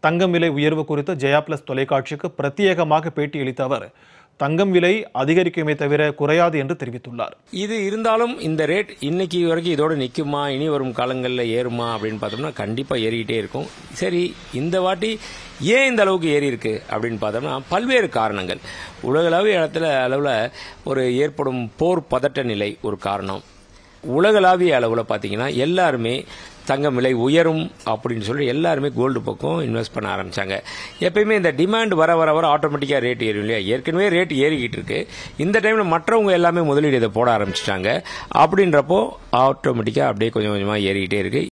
தங்கம் விலை உயர்வு குறித்து ஜெயா பிளஸ் தொலைக்காட்சிக்கு பிரத்யேகமாக பேட்டியளித்த அவர் தங்கம் விலை அதிகரிக்குமே தவிர குறையாது என்று தெரிவித்துள்ளார் இது இருந்தாலும் இந்த ரேட் இன்னைக்கு வரைக்கும் இதோட நிற்குமா இனி வரும் காலங்களில் ஏறுமா அப்படின்னு பார்த்தோம்னா கண்டிப்பாக ஏறிக்கிட்டே இருக்கும் சரி இந்த வாட்டி ஏன் இந்த அளவுக்கு ஏறி இருக்கு அப்படின்னு பார்த்தோம்னா பல்வேறு காரணங்கள் உலகளாவிய இடத்துல அளவில் ஒரு ஏற்படும் போர் பதட்ட நிலை ஒரு காரணம் உலகளாவிய அளவில் பார்த்தீங்கன்னா எல்லாருமே தங்கம் விலை உயரும் அப்படின்னு சொல்லி எல்லாருமே கோல்டு பக்கம் இன்வெஸ்ட் பண்ண ஆரம்பிச்சாங்க எப்பயுமே இந்த டிமாண்ட் வர வர வர ஆட்டோமேட்டிக்காக ரேட் ஏறும் இல்லையா ஏற்கனவே ரேட் ஏறிக்கிட்டு இருக்கு இந்த டைமில் மற்றவங்க எல்லாமே முதலீடு இதை போட ஆரம்பிச்சிட்டாங்க அப்படின்றப்போ ஆட்டோமேட்டிக்காக அப்படியே கொஞ்சம் கொஞ்சமாக ஏறிக்கிட்டே இருக்கு